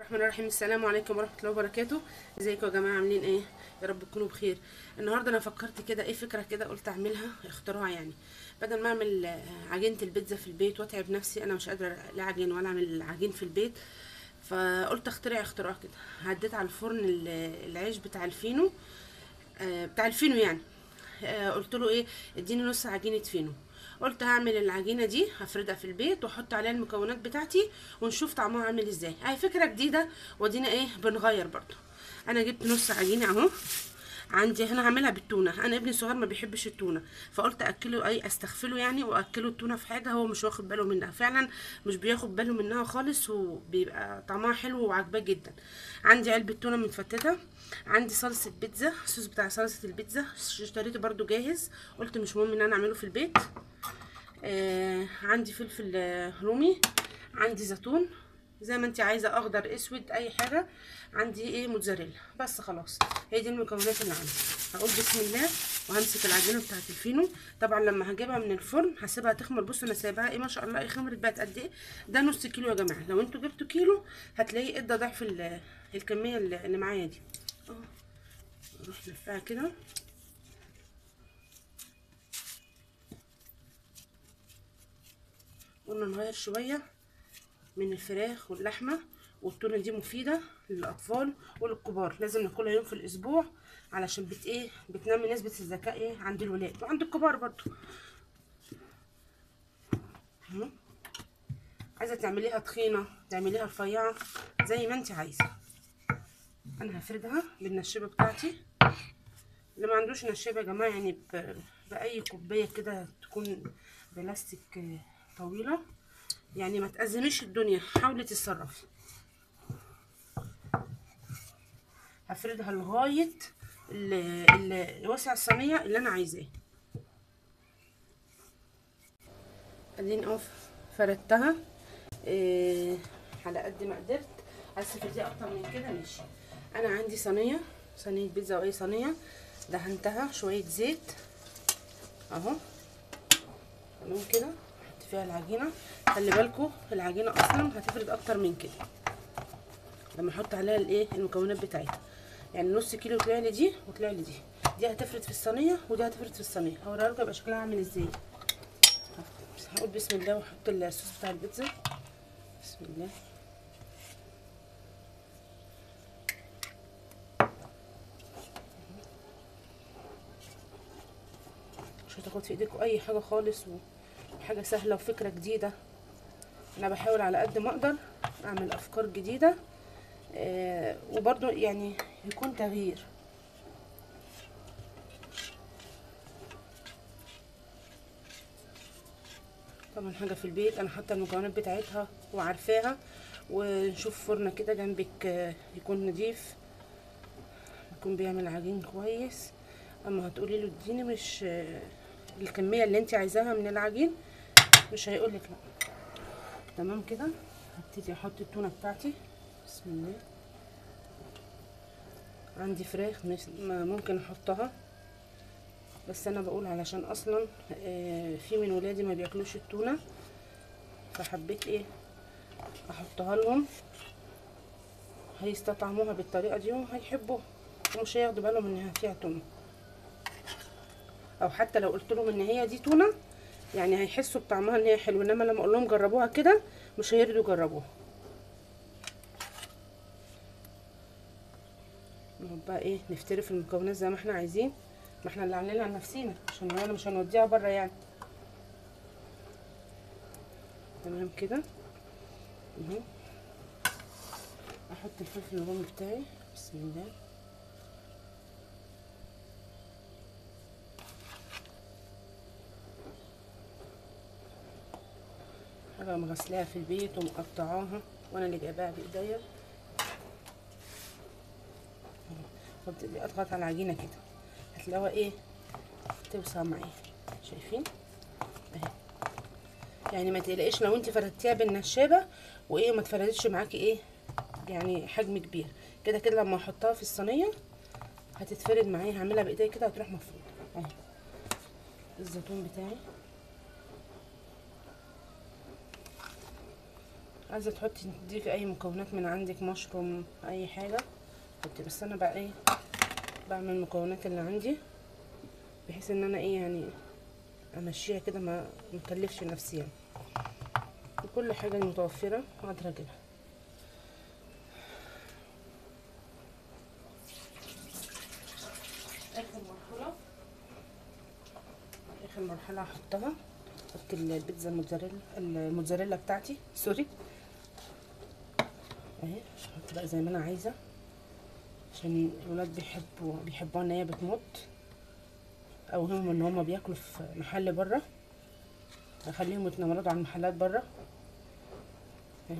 الرحمن الرحيم السلام عليكم ورحمه الله وبركاته ازيكم يا جماعه عاملين ايه يا رب تكونوا بخير النهارده انا فكرت كده ايه فكره كده قلت اعملها اختراع يعني بدل ما اعمل آه، عجينه البيتزا في البيت واتعب نفسي انا مش قادره لا اعجن ولا اعمل عجين في البيت فقلت اخترع اختراع كده عديت على الفرن ال- العيش بتاع الفينو آه، بتاع الفينو يعني آه، قلت له ايه اديني نص عجينه فينو قلت هعمل العجينه دي هفردها في البيت واحط عليها المكونات بتاعتي ونشوف طعمها عامل ازاي اهي فكره جديده ودينا ايه بنغير برضو انا جبت نص عجينه اهو عندي هنا هعملها بالتونه انا ابني الصغير ما بيحبش التونه فقلت اكله اي استغفله يعني واكله التونه في حاجه هو مش واخد باله منها فعلا مش بياخد باله منها خالص وبيبقى طعمها حلو وعجباه جدا عندي علبه تونه متفتته عندي صلصه بيتزا الصوص بتاع صلصه البيتزا اشتريته برده جاهز قلت مش مهم ان انا اعمله في البيت آه عندي فلفل آه، رومي عندي زيتون زي ما انت عايزه اخضر اسود اي حاجه عندي ايه موتزاريلا بس خلاص هي دي المكونات اللي عندي هقول بسم الله وهمسك العجينه بتاعه الفينو طبعا لما هجيبها من الفرن هسيبها تخمر بصوا انا سايباها ايه ما شاء الله ايه خمرت بقت قد ايه ده نص كيلو يا جماعه لو انتوا جبتوا كيلو هتلاقيه ادى ضعف ال- الكميه اللي اللي معايا دي اه نروح نلفها كده قلنا نغير شويه من الفراخ واللحمه والتونه دي مفيده للاطفال وللكبار لازم ناكلها يوم في الاسبوع علشان بت ايه بتنمي نسبه الذكاء ايه عند الولاد وعند الكبار برضو اهو. عايزه تعمليها تخينه تعمليها رفيعه زي ما انت عايزه انا هفردها بالنشابه بتاعتي اللي ما عندوش نشابه يا جماعه يعني ب... باي كوبايه كده تكون بلاستيك آه، طويله يعني ما تأزميش الدنيا حاولي تتصرفي هفردها لغايه ال- ال- وسع الصينيه اللي انا عايزاه اديني اهو فردتها إيه على قد ما قدرت عايزه تفرديها اكتر من كده ماشي انا عندي صينيه صينيه بيتزا او اي صينيه دهنتها شويه زيت اهو تمام كده احط فيها العجينه خلي بالكم العجينه اصلا هتفرد اكتر من كده لما احط عليها الايه المكونات بتاعتها يعني نص كيلو طلع لي دي وطلع لي دي دي هتفرد في الصينيه ودي هتفرد في الصينيه هوريها لكم يبقى شكلها عامل ازاي هقول بسم الله واحط الصوص بتاع البيتزا بسم الله مش هتاخد في ايديكم اي حاجه خالص وحاجه سهله وفكره جديده انا بحاول على قد ما اقدر اعمل افكار جديده آه وبرضو يعني يكون تغيير طبعا حاجه في البيت انا حاطه المكونات بتاعتها وعارفاها ونشوف فرن كده جنبك آه، يكون نضيف يكون بيعمل عجين كويس اما هتقولي له اديني مش آه، الكميه اللي انت عايزاها من العجين مش هيقولك لا تمام كده هبتدي احط التونه بتاعتي بسم الله عندي فراخ مس- ما ممكن احطها بس انا بقول علشان اصلا آه، في من ولادي ما بياكلوش التونه فحبيت ايه احطها لهم هيستطعموها بالطريقه دي وهيحبوها ومش هياخدوا بالهم انها فيها تونه او حتى لو قلت لهم ان هي دي تونه يعني هيحسوا بطعمها ان هي حلوه انما لما اقول لهم جربوها كده مش هيرضوا يجربوها نقعد بقى ايه نفتري في المكونات زي ما احنا عايزين ما احنا اللي عاملينها لنفسينا عشان انا مش هنوديها بره يعني تمام كده اهو احط الفلفل الرومي بتاعي بسم الله حاجه مغسلاها في البيت ومقطعاها وانا اللي جايباها بايديا وابتدي اضغط على العجينه كده هتلاقوها ايه توسع معايا شايفين اهي يعني ما تقلقيش لو انت فردتيها بالنشابه وايه ما اتفردتش معاكي ايه يعني حجم كبير كده كده لما احطها في الصينيه هتتفرد معايا هعملها بايديا كده هتروح مفروضه اهي الزيتون بتاعي عايزه تحطي تضيفي اي مكونات من عندك مشروم اي حاجه حطي بس انا بقى ايه بعمل المكونات اللي عندي بحيث ان انا ايه يعني امشيها كده ما مكلفش نفسي يعني وكل حاجه المتوفره اقدر اجيبها اخر مرحله اخر مرحله هحطها احط البيتزا الموتزاريلا الموتزاريلا بتاعتي سوري اهي احط بقى زي ما انا عايزه عشان الولاد بيحبوا بيحبوها ان هي بتمط او هم ان هم بياكلوا في محل بره اخليهم يتنمرضوا على المحلات بره اهي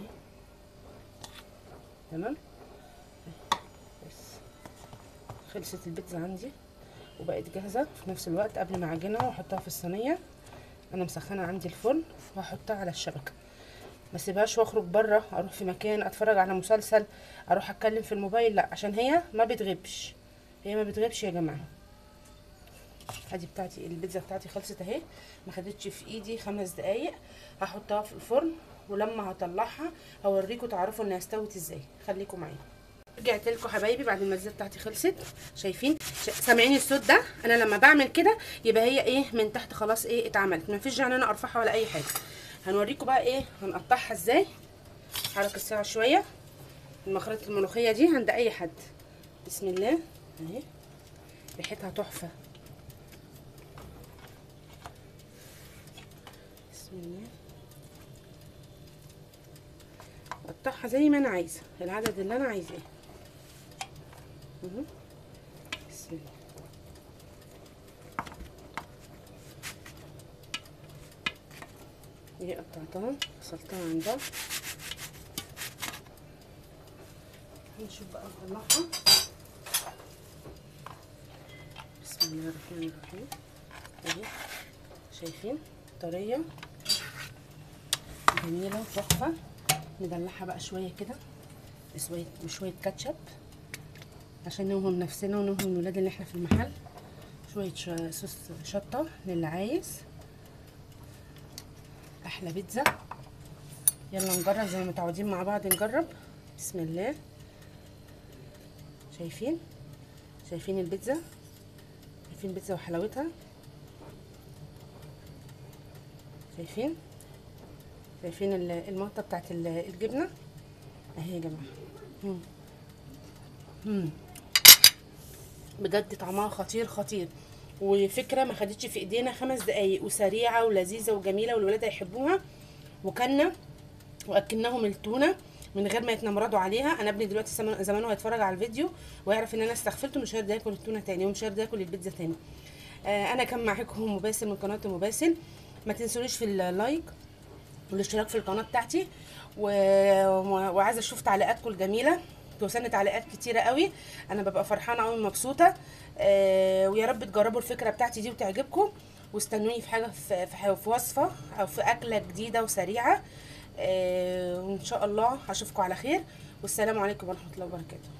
تمام بس خلصت البيتزا عندي وبقت جاهزه في نفس الوقت قبل ما اعجنها واحطها في الصينيه انا مسخنه عندي الفرن وهحطها على الشبكه ما سيبهاش واخرج بره اروح في مكان اتفرج على مسلسل اروح اتكلم في الموبايل لا عشان هي ما بتغيبش هي ما بتغيبش يا جماعه ادي بتاعتي البيتزا بتاعتي خلصت اهي ما خدتش في ايدي خمس دقايق هحطها في الفرن ولما هطلعها هوريكم تعرفوا انها استوت ازاي خليكم معايا رجعت لكم حبايبي بعد ما البيتزا بتاعتي خلصت شايفين شا... سامعين الصوت ده انا لما بعمل كده يبقى هي ايه من تحت خلاص ايه اتعملت ما فيش يعني انا ارفعها ولا اي حاجه هنوريكم بقى ايه هنقطعها ازاي حرك الساعه شويه المخرطه الملوخيه دي عند اي حد بسم الله اهي ريحتها تحفه بسم الله اقطعها زي ما انا عايزه العدد اللي انا عايزاه اهو بسم الله دي قطعتها فصلتها عن ده نشوف بقى نطلعها بسم الله الرحمن الرحيم اهي شايفين طريه جميله تحفه ندلعها بقى شويه كده بشويه بشويه كاتشب عشان نوهم نفسنا ونوهم الولاد اللي احنا في المحل شويه شو- صوص شطه للي عايز احلى بيتزا يلا نجرب زي ما متعودين مع بعض نجرب بسم الله شايفين شايفين البيتزا شايفين البيتزا وحلاوتها شايفين شايفين ال- المطه بتاعت ال- الجبنه اهي يا جماعه مم. مم. بجد طعمها خطير خطير وفكره ما خدتش في ايدينا خمس دقايق وسريعه ولذيذه وجميله والولاد هيحبوها وكلنا واكلناهم التونه من غير ما يتنمرضوا عليها انا ابني دلوقتي زمان- زمانه هيتفرج على الفيديو ويعرف ان انا استغفلته مش هيرضى ياكل التونه تاني ومش هيرضى ياكل البيتزا تاني آه انا كان معاكم مباسل من قناه مباسل ما تنسونيش في اللايك والاشتراك في القناه بتاعتي و... و- وعايزه اشوف تعليقاتكم الجميله توصلني تعليقات كتيره قوي انا ببقى فرحانه قوي مبسوطه آه ويا رب تجربوا الفكره بتاعتي دي وتعجبكم واستنوني في حاجه في, في, ح- في وصفه او في اكله جديده وسريعه آه وان شاء الله هشوفكم على خير والسلام عليكم ورحمه الله وبركاته